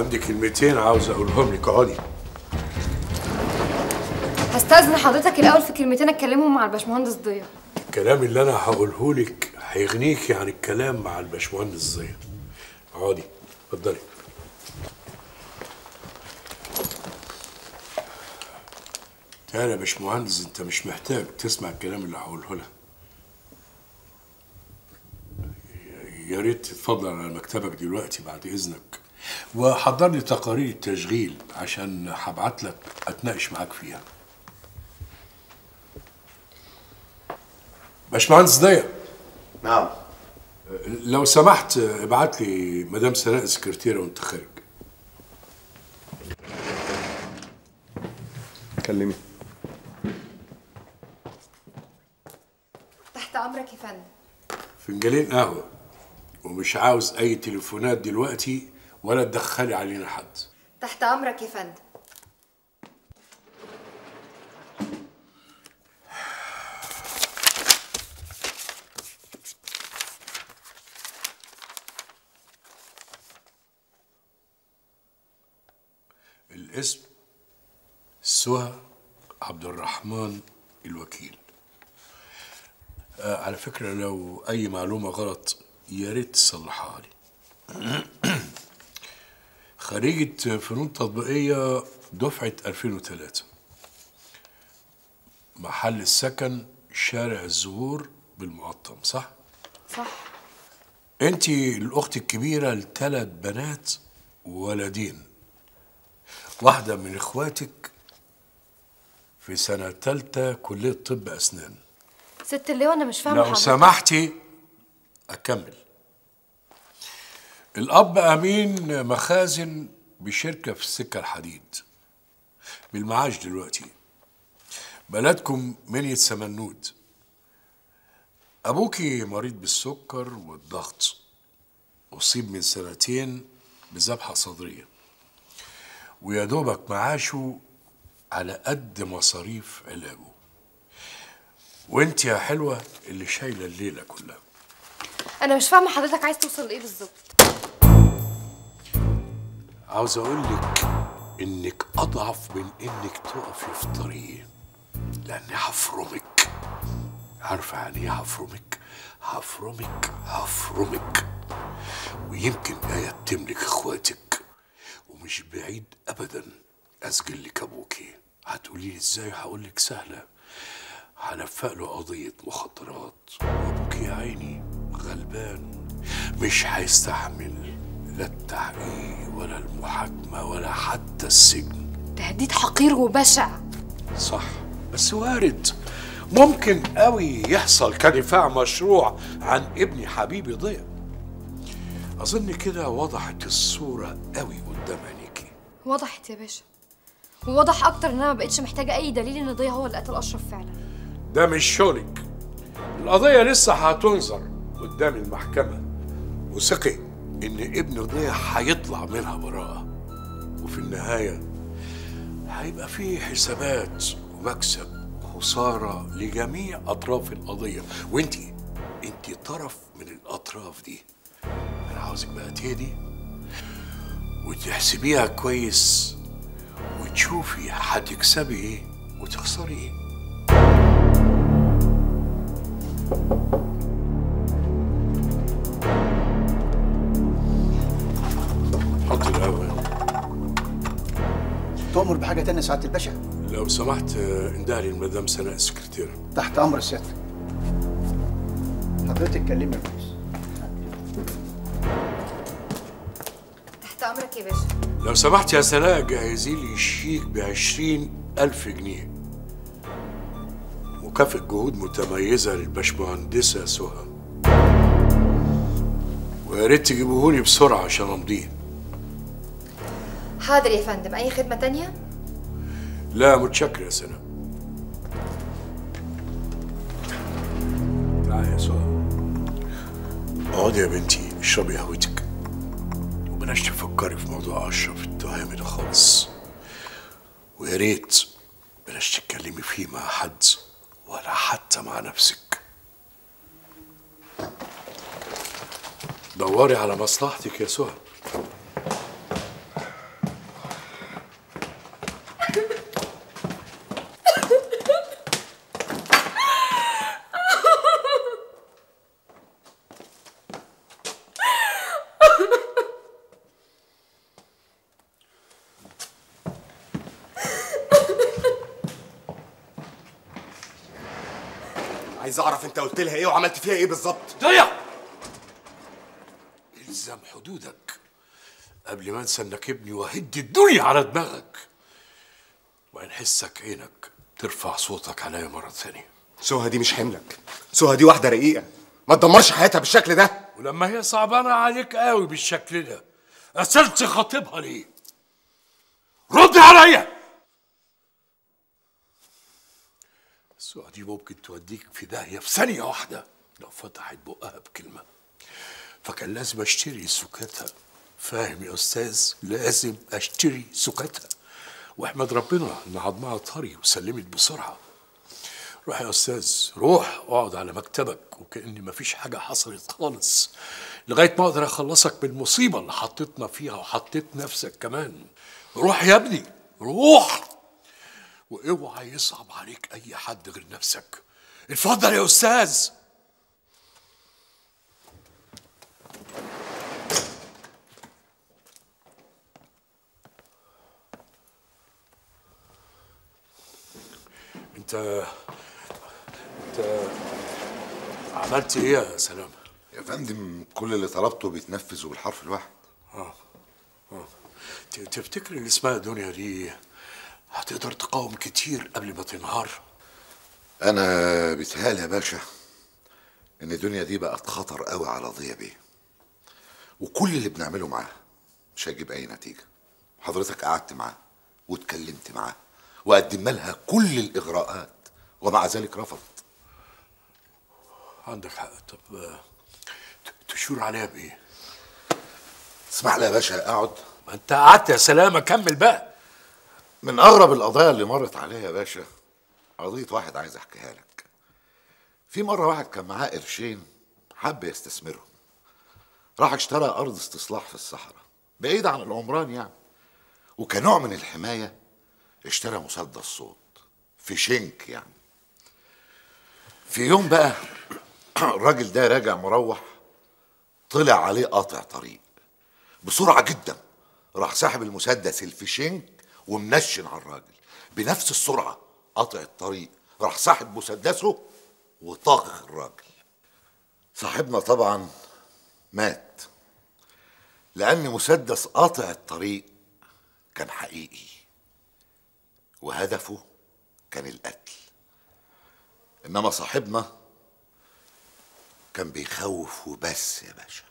عندي كلمتين عاوز اقولهم لك اقعدي هستأذن حضرتك الأول في كلمتين أتكلمهم مع الباشمهندس ضياء الكلام اللي انا هقوله لك هيغنيكي عن الكلام مع الباشمهندس زين اقعدي اتفضلي تعالى يا باشمهندس انت مش محتاج تسمع الكلام اللي هقوله لك يا ريت تتفضل على مكتبك دلوقتي بعد اذنك وحضر لي تقارير التشغيل عشان هبعت لك اتناقش معاك فيها باشمهندس ضيق نعم لو سمحت ابعت لي مدام سناء السكرتيره وانت خارج كلمي تحت أمرك يا فندم فنجانين قهوه ومش عاوز اي تليفونات دلوقتي ولا تدخلي علينا حد تحت أمرك يا فندم الاسم سهى عبد الرحمن الوكيل آه على فكرة لو أي معلومة غلط يا ريت تصلحها لي خريجة فنون تطبيقية دفعة 2003 محل السكن شارع الزهور بالمقطم صح؟ صح انت الاخت الكبيره لثلاث بنات وولدين واحده من اخواتك في سنه ثالثه كليه طب اسنان ست اللواء أنا مش فاهمة لو حضرتك سمحتي اكمل الاب امين مخازن بشركه في السكه الحديد بالمعاش دلوقتي بلدكم منية سمنود ابوكي مريض بالسكر والضغط اصيب من سنتين بذبحه صدريه ويا دوبك معاشه على قد مصاريف علاجه وانت يا حلوه اللي شايله الليله كلها أنا مش فاهمة حضرتك عايز توصل لإيه بالظبط عاوز اقول لك انك اضعف من انك تقفي في طريقي لاني هفرمك عارفه يعني ايه هفرمك هفرمك هفرمك ويمكن ايه تملك اخواتك ومش بعيد ابدا اسجل لك ابوكي هتقولي لي ازاي هقول لك سهله هلفق له قضيه مخدرات وابوكي يا عيني غلبان مش هيستحمل لا التحقيق ولا المحاكمه ولا حتى السجن تهديد حقير وبشع صح بس وارد ممكن قوي يحصل كدفاع مشروع عن ابني حبيبي ضياء اظن كده وضحت الصوره قوي قدام عينيكي وضحت يا باشا ووضح أكتر إن أنا مبقتش محتاجة أي دليل إن ضياء هو اللي قتل أشرف فعلا ده مش شغلك القضيه لسه هتنظر قدام المحكمه وثقي ان ابن ضياء هيطلع منها براءه وفي النهايه هيبقى فيه حسابات ومكسب وخساره لجميع اطراف القضيه وانتي انتي طرف من الاطراف دي انا عاوزك بقى تهدي وتحسبيها كويس وتشوفي هتكسبي ايه وتخسري ايه حط القهوه تؤمر بحاجة تانية سعادة الباشا لو سمحت آه، اندهلي المدام سناء السكرتيره تحت أمر سيادتك حضرتك كلمني يا ريس تحت أمرك يا باشا لو سمحت يا سناء جهزي لي شيك بعشرين ألف جنيه مكافأة جهود متميزة للباشمهندسة سهى ويا ريت تجيبوهولي بسرعة عشان أمضيه حاضر يا فندم أي خدمة تانية؟ لا متشكر يا سناء تعالي يا سهى اقعدي يا بنتي اشربي قهوتك وبلاش تفكري في موضوع اشرف التهامي ده خالص ويا ريت بلاش تتكلمي فيه مع حد ولا حتى مع نفسك دوري على مصلحتك يا سهى عايز اعرف انت قلت لها ايه وعملت فيها ايه بالظبط ضيع الزم حدودك قبل ما انسى انك ابني وهد الدنيا على دماغك وان حسك عينك ترفع صوتك عليا مرة ثانية سهى دي مش حملك سهى دي واحده رقيقه ما تدمرش حياتها بالشكل ده ولما هي صعبانة عليك قوي بالشكل ده أسألت خطيبها ليه؟ رد عليا السؤال دي ممكن توديك في داهية في ثانية واحدة لو فتحت بقها بكلمة فكان لازم اشتري سكاتها فاهم يا أستاذ؟ لازم اشتري سكاتها واحمد ربنا إن عظمها طري وسلمت بسرعة روح يا استاذ روح اقعد على مكتبك وكأن مفيش حاجة حصلت خالص لغاية ما اقدر اخلصك من المصيبة اللي حطيتنا فيها وحطيت نفسك كمان روح يا ابني روح واوعى يصعب عليك اي حد غير نفسك اتفضل يا استاذ انت انت عملت ايه يا سلام يا فندم كل اللي طلبته بيتنفذ بالحرف الواحد ت- تفتكر اللي اسمها دنيا دي هتقدر تقاوم كتير قبل ما تنهار انا بيتهيألي يا باشا ان الدنيا دي بقت خطر قوي على ضيا بيه وكل اللي بنعمله معاه مش هيجيب اي نتيجه حضرتك قعدت معاه واتكلمت معاه وقدمنا لها كل الاغراءات ومع ذلك رفضت عندك حق طب آه، ت- تشور عليها بايه اسمح لي يا باشا اقعد ما انت قعدت يا سلام اكمل بقى من اغرب القضايا اللي مرت عليا يا باشا قضيه واحد عايز احكيها لك في مره واحد كان معاه قرشين حب يستثمرهم راح اشترى ارض استصلاح في الصحراء بعيد عن العمران يعني وكنوع من الحمايه اشترى مسدس صوت في شنك يعني في يوم بقى الراجل ده راجع مروح طلع عليه قاطع طريق بسرعه جدا راح ساحب المسدس الفيشنك ومنشن على الراجل بنفس السرعه قطع الطريق راح ساحب مسدسه وطاخ الراجل صاحبنا طبعا مات لان مسدس قاطع الطريق كان حقيقي وهدفه كان القتل انما صاحبنا كان بيخوف وبس يا باشا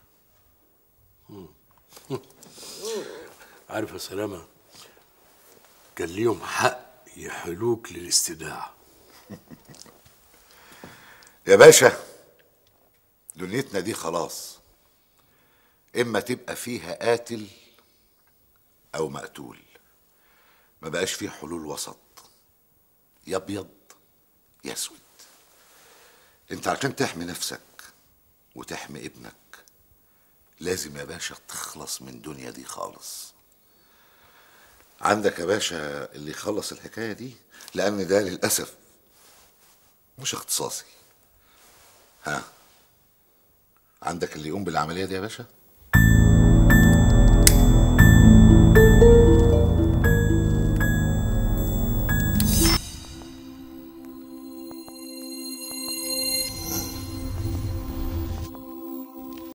عارف يا سلامة كان ليهم حق يحلوك للاستداع يا باشا دنيتنا دي خلاص اما تبقى فيها قاتل او مقتول ما بقاش فيه حلول وسط يا ابيض يا اسود انت عشان تحمي نفسك وتحمي ابنك لازم يا باشا تخلص من دنيا دي خالص عندك يا باشا اللي يخلص الحكايه دي لان ده للاسف مش اختصاصي ها عندك اللي يقوم بالعمليه دي يا باشا